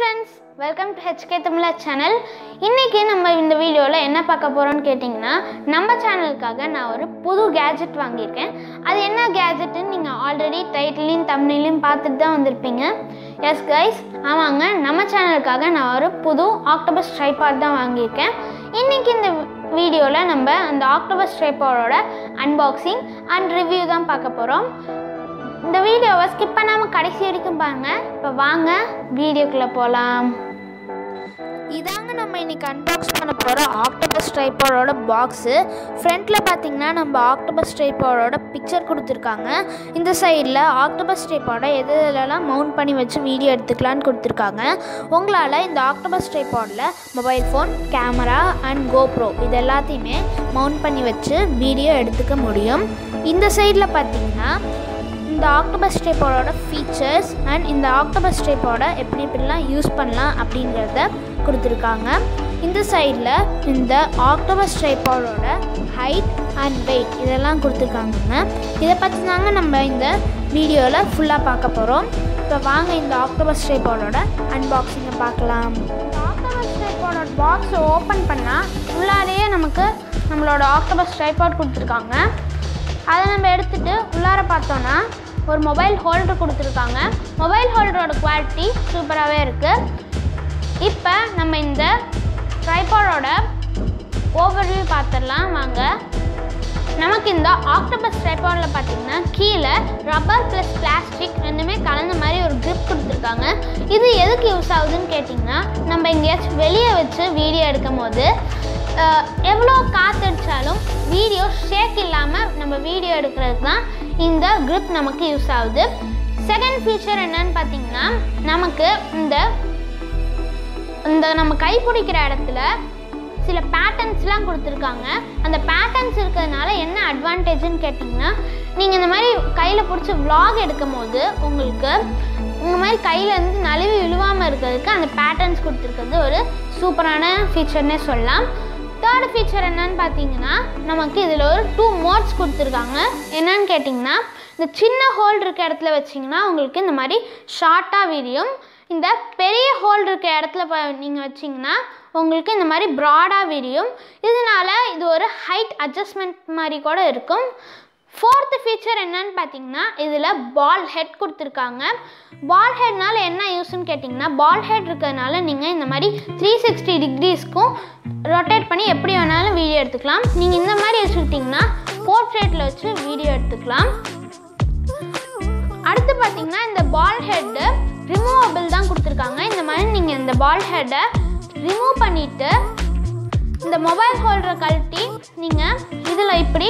friends welcome to HK Tamizha channel இன்றைக்கி நம்ம இந்த வீடியோவில் என்ன பார்க்க போகிறோம்னு கேட்டிங்கன்னா நம்ம சேனலுக்காக நான் ஒரு புது கேஜெட் வாங்கியிருக்கேன் அது என்ன கேஜெட்டுன்னு நீங்கள் ஆல்ரெடி டைட்டிலையும் தமிழ்லையும் பார்த்துட்டு தான் வந்திருப்பீங்க எஸ் கைஸ் ஆமாங்க நம்ம சேனலுக்காக நான் ஒரு புது ஆக்டோபஸ் ட்ரைபாட் தான் வாங்கியிருக்கேன் இன்றைக்கி இந்த வீடியோவில் நம்ம அந்த ஆக்டோபஸ் ட்ரைபாடோட அன்பாக்சிங் அண்ட் ரிவ்யூ தான் பார்க்க போகிறோம் இந்த வீடியோவை ஸ்கிப் பண்ணாமல் கடைசி வரைக்கும் பாருங்கள் இப்போ வாங்க வீடியோக்குள்ளே போகலாம் இதாங்க நம்ம இன்னைக்கு அன்பாக்ஸ் பண்ண போகிற ஆக்டோபஸ் ட்ரைபாடோட பாக்ஸு ஃப்ரண்ட்டில் பார்த்தீங்கன்னா நம்ம ஆக்டோபஸ் ட்ரைபாடோட பிக்சர் கொடுத்துருக்காங்க இந்த சைடில் ஆக்டோபஸ் ட்ரைபாடை எது எதுலலாம் மவுண்ட் பண்ணி வச்சு வீடியோ எடுத்துக்கலான்னு கொடுத்துருக்காங்க உங்களால் இந்த ஆக்டோபஸ் ட்ரைபாடில் mobile phone camera and GoPro இது எல்லாத்தையுமே மவுண்ட் பண்ணி வச்சு வீடியோ எடுத்துக்க முடியும் இந்த சைடில் பார்த்தீங்கன்னா இந்த ஆக்டோபஸ் ஸ்டேப்போட ஃபீச்சர்ஸ் அண்ட் இந்த ஆக்டோபஸ் ஸ்டேப்போட எப்படி எப்படிலாம் யூஸ் பண்ணலாம் அப்படிங்கிறத கொடுத்துருக்காங்க இந்த சைடில் இந்த ஆக்டோபஸ் ஸ்ட்ரைப்பாடோட ஹைட் அண்ட் வெயிட் இதெல்லாம் கொடுத்துருக்காங்கங்க இதை பற்றி தாங்க நம்ம இந்த வீடியோவில் ஃபுல்லாக பார்க்க போகிறோம் இப்போ வாங்க இந்த ஆக்டோபஸ் ஸ்ட்ரைப்பாடோட அன்பாக்சிங்கை பார்க்கலாம் இந்த ஆக்டோபஸ் ஸ்ட்ரைப்பாடோட பாக்ஸை ஓப்பன் பண்ணால் உள்ளாலேயே நமக்கு நம்மளோட ஆக்டோபஸ் ஸ்ட்ரைப்பாட் கொடுத்துருக்காங்க அதை நம்ம எடுத்துகிட்டு உள்ளார பார்த்தோன்னா ஒரு மொபைல் ஹோல்டர் கொடுத்துருக்காங்க மொபைல் ஹோல்டரோட குவாலிட்டி சூப்பராகவே இருக்குது இப்போ நம்ம இந்த ட்ரைபாடோட ஓவர்வியூ பார்த்துடலாம் வாங்க நமக்கு இந்த ஆக்டோபஸ் ட்ரைபாடில் பார்த்தீங்கன்னா கீழே ரப்பர் ப்ளஸ் பிளாஸ்டிக் ரெண்டுமே கலந்த மாதிரி ஒரு grip கொடுத்துருக்காங்க இது எதுக்கு யூஸ் ஆகுதுன்னு கேட்டிங்கன்னா நம்ம எங்கேயாச்சும் வெளியே வச்சு வீடியோ எடுக்கும் போது அஹ், எவ்வளோ காற்றடிச்சாலும் வீடியோ ஷேக் இல்லாமல் நம்ம வீடியோ எடுக்கிறதுக்கு தான் இந்த grip நமக்கு யூஸ் ஆகுது செகண்ட் ஃபீச்சர் என்னன்னு பார்த்தீங்கன்னா நமக்கு இந்த இந்த நம்ம கை பிடிக்கிற இடத்துல சில பேட்டர்ன்ஸ்லாம் கொடுத்துருக்காங்க அந்த பேட்டர்ன்ஸ் இருக்கிறதுனால என்ன அட்வான்டேஜ்னு கேட்டிங்கன்னா நீங்கள் இந்த மாதிரி கையில் பிடிச்சி vlog எடுக்கும் போது உங்களுக்கு இந்த மாதிரி கையில் இருந்து நழுவி விழுவாமல் இருக்கிறதுக்கு அந்த பேட்டர்ன்ஸ் கொடுத்துருக்கிறது ஒரு சூப்பரான ஃபீச்சர்னே சொல்லலாம் தேர்ட் ஃபீச்சர் என்னன்னு பார்த்தீங்கன்னா நமக்கு இதில் ஒரு டூ மோட்ஸ் கொடுத்துருக்காங்க என்னன்னு கேட்டிங்கன்னா இந்த சின்ன ஹோல் இருக்க இடத்துல வச்சிங்கன்னா உங்களுக்கு இந்த மாதிரி ஷார்ட்டாக விரியும் இந்த பெரிய ஹோல் இருக்க இடத்துல நீங்கள் வச்சிங்கன்னா உங்களுக்கு இந்த மாதிரி ப்ராடாக விரியும் இதனால இது ஒரு ஹைட் அட்ஜஸ்ட்மெண்ட் மாதிரி கூட இருக்கும் ஃபோர்த்து ஃபீச்சர் என்னன்னு பார்த்தீங்கன்னா இதில் பால் ஹெட் கொடுத்துருக்காங்க பால் ஹெட்னால என்ன யூஸ்ன்னு கேட்டிங்கன்னா பால் ஹெட் இருக்கிறதுனால நீங்கள் இந்த மாதிரி த்ரீ சிக்ஸ்டி டிகிரிஸ்க்கும் ரொட்டேட் பண்ணி எப்படி வேணாலும் வீடியோ எடுத்துக்கலாம் நீங்கள் இந்த மாதிரி வச்சுக்கிட்டிங்கன்னா போர்ட்ரேட்டில் வச்சு வீடியோ எடுத்துக்கலாம் அடுத்து பார்த்தீங்கன்னா இந்த பால் ஹெட்டு ரிமூவபிள் தான் கொடுத்துருக்காங்க இந்த மாதிரி நீங்கள் இந்த பால் ஹெட்டை ரிமூவ் பண்ணிவிட்டு இந்த மொபைல் ஹோல்டரை கழட்டி நீங்கள் இதில் இப்படி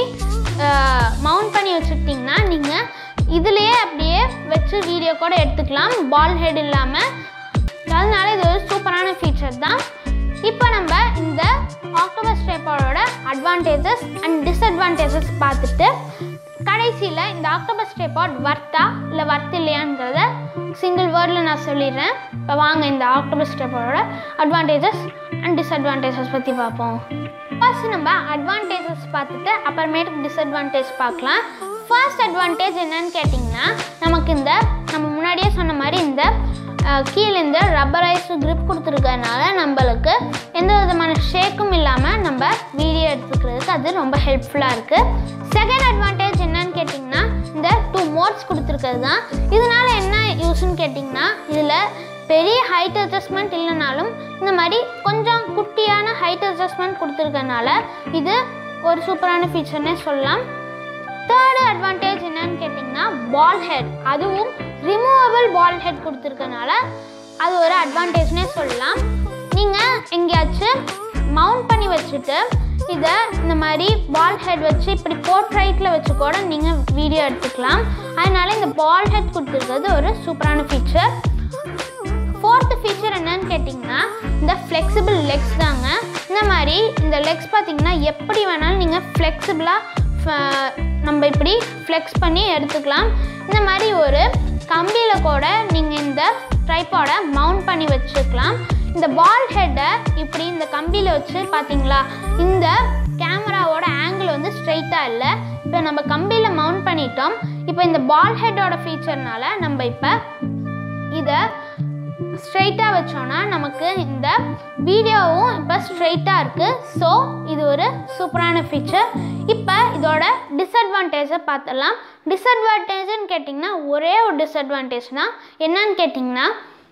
மவுண்ட் பண்ணி வச்சுக்கிட்டிங்கன்னா நீங்கள் இதுலேயே அப்படியே வச்சு வீடியோ கூட எடுத்துக்கலாம் பால் ஹெட் இல்லாமல் அதனால இது ஒரு சூப்பரான ஃபீச்சர் தான் இப்போ நம்ம இந்த ஆக்டோபஸ் ட்ரைபாடோட அட்வான்டேஜஸ் அண்ட் டிஸ்அட்வான்டேஜஸ் பார்த்துட்டு கடைசியில் இந்த ஆக்டோபஸ் ட்ரைபாட் வர்த்தா இல்லை வர்த் இல்லையாங்கிறத சிங்கிள் வேர்டில் நான் சொல்லிடுறேன் இப்போ வாங்க இந்த ஆக்டோபஸ் ட்ரைபாடோட அட்வான்டேஜஸ் அண்ட் டிஸ்அட்வான்டேஜஸ் பற்றி பார்ப்போம் ஃபர்ஸ்ட் நம்ம அட்வான்டேஜஸ் பார்த்துட்டு அப்புறமேட்டுக்கு டிஸ்அட்வான்டேஜ் பார்க்கலாம் ஃபர்ஸ்ட் அட்வான்டேஜ் என்னன்னு கேட்டிங்கன்னா நமக்கு இந்த நம்ம முன்னாடியே சொன்ன மாதிரி இந்த அஹ், கீழே இந்த ரப்பரைஸ் grip கொடுத்துருக்கறனால நம்மளுக்கு எந்த விதமான ஷேக்கும் இல்லாமல் நம்ம வீடியோ எடுத்துக்கிறதுக்கு அது ரொம்ப ஹெல்ப்ஃபுல்லாக இருக்குது செகண்ட் அட்வான்டேஜ் என்னன்னு கேட்டிங்கன்னா இந்த டூ மோட்ஸ் கொடுத்துருக்கிறது தான் இதனால என்ன யூஸ்ன்னு கேட்டிங்கன்னா இதில் பெரிய ஹைட் அட்ஜஸ்ட்மெண்ட் இல்லைனாலும் இந்த மாதிரி கொஞ்சம் குட்டியான ஹைட் அட்ஜஸ்ட்மெண்ட் கொடுத்துருக்கறனால இது ஒரு சூப்பரான ஃபீச்சர்னே சொல்லலாம் தேர்டு அட்வான்டேஜ் என்னன்னு கேட்டிங்கன்னா பால் ஹெட் அதுவும் ரிமூவபிள் பால் ஹெட் கொடுத்துருக்கனால அது ஒரு அட்வான்டேஜ்னே சொல்லலாம் நீங்கள் எங்கேயாச்சும் மவுண்ட் பண்ணி வச்சுட்டு இதை இந்த மாதிரி பால் ஹெட் வச்சு இப்படி போர்ட்ரைட்டில் வச்சு கூட நீங்கள் வீடியோ எடுத்துக்கலாம் அதனால இந்த பால் ஹெட் கொடுத்துருக்கிறது ஒரு சூப்பரான ஃபீச்சர் ஃபோர்த்து ஃபீச்சர் என்னன்னு கேட்டிங்கன்னா இந்த ஃப்ளெக்சிபிள் லெக்ஸ் தாங்க இந்த மாதிரி இந்த லெக்ஸ் பார்த்தீங்கன்னா எப்படி வேணாலும் நீங்கள் ஃப்ளெக்சிபிளாக நம்ம இப்படி ஃப்ளெக்ஸ் பண்ணி எடுத்துக்கலாம் இந்த மாதிரி ஒரு கம்பியில் கூட நீங்கள் இந்த ட்ரைப்பாடை மவுண்ட் பண்ணி வச்சுக்கலாம் இந்த பால் ஹெட்டை இப்படி இந்த கம்பியில் வச்சு பார்த்தீங்களா இந்த கேமராவோட ஆங்கிள் வந்து ஸ்ட்ரைட்டாக இல்லை இப்போ நம்ம கம்பியில் மவுண்ட் பண்ணிட்டோம் இப்போ இந்த பால் ஹெட்டோட ஃபீச்சர்னால நம்ம இப்போ இதை ஸ்ட்ரைட்டாக வச்சோன்னா நமக்கு இந்த வீடியோவும் இப்போ ஸ்ட்ரைட்டாக இருக்குது ஸோ இது ஒரு சூப்பரான ஃபீச்சர் இப்போ இதோட டிஸ்அட்வான்டேஜை பார்த்துடலாம் டிஸ்அட்வான்டேஜ்னு கேட்டிங்கன்னா ஒரே ஒரு டிஸ்அட்வான்டேஜ் தான் என்னன்னு கேட்டிங்கன்னா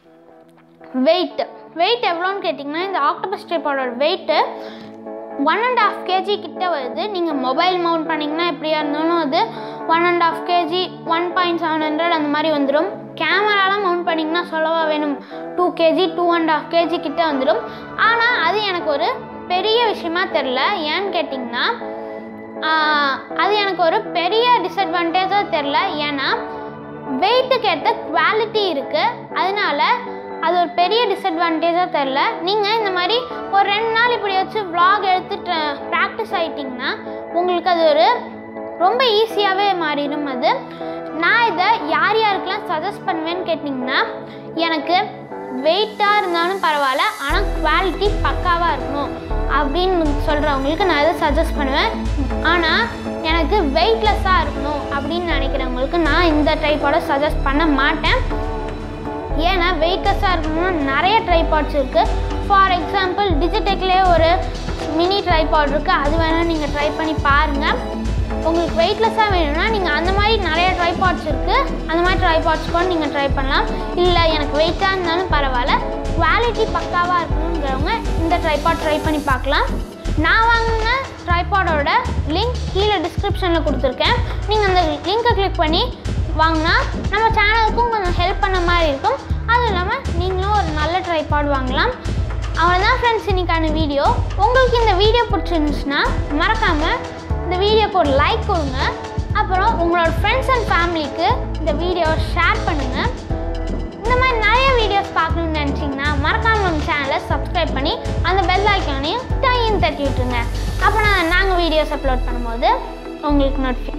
வெயிட் வெயிட் எவ்வளோன்னு கேட்டிங்கன்னா இந்த ஆக்டோபஸ் ட்ரிப்போட weight one and half KG கிட்ட வருது நீங்கள் மொபைல் மவுண்ட் பண்ணிங்கன்னா எப்படியா இருந்தாலும் அது one and half KG one point seven hundred அந்த மாதிரி வந்துடும் கேமராலாம் மவுண்ட் பண்ணிங்கன்னா சொல்லவா வேணும் two KG two and half KG கிட்ட வந்துடும் ஆனால் அது எனக்கு ஒரு பெரிய விஷயமா தெரில ஏன்னு கேட்டிங்கன்னா ஆஹ், அது எனக்கு ஒரு பெரிய டிஸ்அட்வான்டேஜாக தெரில ஏன்னா வெயிட்டுக்கு ஏற்ற குவாலிட்டி இருக்குது அதனால அது ஒரு பெரிய டிஸ்அட்வான்டேஜாக தெரில நீங்கள் இந்த மாதிரி ஒரு ரெண்டு நாள் இப்படி வச்சு vlog எடுத்து ப்ராக்டிஸ் ஆகிட்டிங்கன்னா உங்களுக்கு அது ஒரு ரொம்ப ஈஸியாகவே மாறிடும் அது நான் இதை யார் யாருக்கெல்லாம் சஜஸ்ட் பண்ணுவேன்னு கேட்டிங்கன்னா எனக்கு வெயிட்டாக இருந்தாலும் பரவாயில்ல ஆனால் குவாலிட்டி பக்காவாக இருக்கணும் அப்படின்னு சொல்கிறவங்களுக்கு நான் இதை சஜஸ்ட் பண்ணுவேன் ஆனால் எனக்கு வெயிட்லெஸ்ஸாக இருக்கணும் அப்படின்னு நினைக்கிறவங்களுக்கு நான் இந்த டைப்போட சஜஸ்ட் பண்ண மாட்டேன் ஏன்னா வெயிட்லெஸ்ஸாக இருக்கணும்னா நிறைய ட்ரைபாட்ஸ் இருக்குது ஃபார் எக்ஸாம்பிள் டிஜிடெக்லேயே ஒரு மினி ட்ரைபாட் இருக்குது அது வேணால் நீங்கள் ட்ரை பண்ணி பாருங்கள் உங்களுக்கு வெயிட்லெஸ்ஸாக வேணும்னா நீங்கள் அந்த மாதிரி நிறைய ட்ரைபாட்ஸ் இருக்குது அந்த மாதிரி ட்ரைபாட்ஸ் கூட நீங்கள் ட்ரை பண்ணலாம் இல்லை எனக்கு வெயிட்டாக இருந்தாலும் பரவாயில்ல குவாலிட்டி பக்காவாக இருக்கணுங்கிறவங்க இந்த ட்ரைபாட் ட்ரை பண்ணி பார்க்கலாம் நான் வாங்கின ட்ரைபாடோட லிங்க் கீழே டிஸ்கிரிப்ஷனில் கொடுத்துருக்கேன் நீங்கள் அந்த லிங்கை கிளிக் பண்ணி வாங்கினா நம்ம சேனலுக்கும் கொஞ்சம் ஹெல்ப் பண்ண மாதிரி இருக்கும் அதுவும் இல்லாமல் நீங்களும் ஒரு நல்ல ட்ரைபாட் வாங்கலாம் அவ்வளோதான் ஃப்ரெண்ட்ஸ் இன்னைக்கான வீடியோ உங்களுக்கு இந்த வீடியோ பிடிச்சிருந்துச்சுன்னா மறக்காமல் இந்த வீடியோக்கு ஒரு லைக் கொடுங்க அப்புறம் உங்களோட ஃப்ரெண்ட்ஸ் அண்ட் ஃபேமிலிக்கு இந்த வீடியோவை ஷேர் பண்ணுங்கள் இந்த மாதிரி நிறைய வீடியோஸ் பார்க்கணும்னு நினச்சிங்கன்னா மறக்காம நம்ம சேனலை சப்ஸ்கிரைப் பண்ணி அந்த பெல் ஐக்கானையும் டையும் தட்டி விட்டுருங்க அப்போ நான் நாங்கள் வீடியோஸ் அப்லோட் பண்ணும்போது உங்களுக்கு நோட்டிஃபை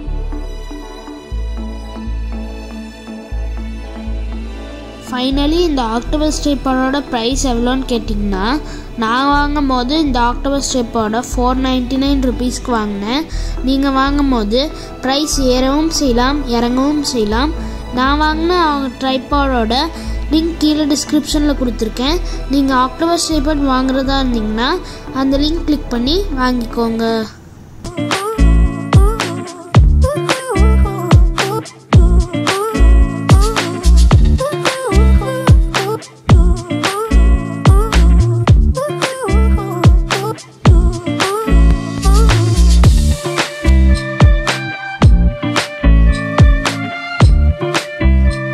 ஃபைனலி இந்த ஆக்டோபஸ் ஸ்ட்ரிப்பரோட ப்ரைஸ் எவ்வளோன்னு கேட்டிங்கன்னா நான் வாங்கும் போது இந்த ஆக்டோபஸ் ஸ்ட்ரிப்போட ஃபோர் நைன்ட்டி நைன் ருபீஸ்க்கு வாங்கினேன் நீங்கள் வாங்கும் போது ப்ரைஸ் ஏறவும் செய்யலாம் இறங்கவும் செய்யலாம் நான் வாங்கின அவங்க ட்ரைப்பாடோட லிங்க் கீழே டிஸ்கிரிப்ஷனில் கொடுத்துருக்கேன் நீங்கள் ஆக்டோபஸ் ட்ரைபாட் வாங்குறதா இருந்தீங்கன்னா அந்த லிங்க் கிளிக் பண்ணி வாங்கிக்கோங்க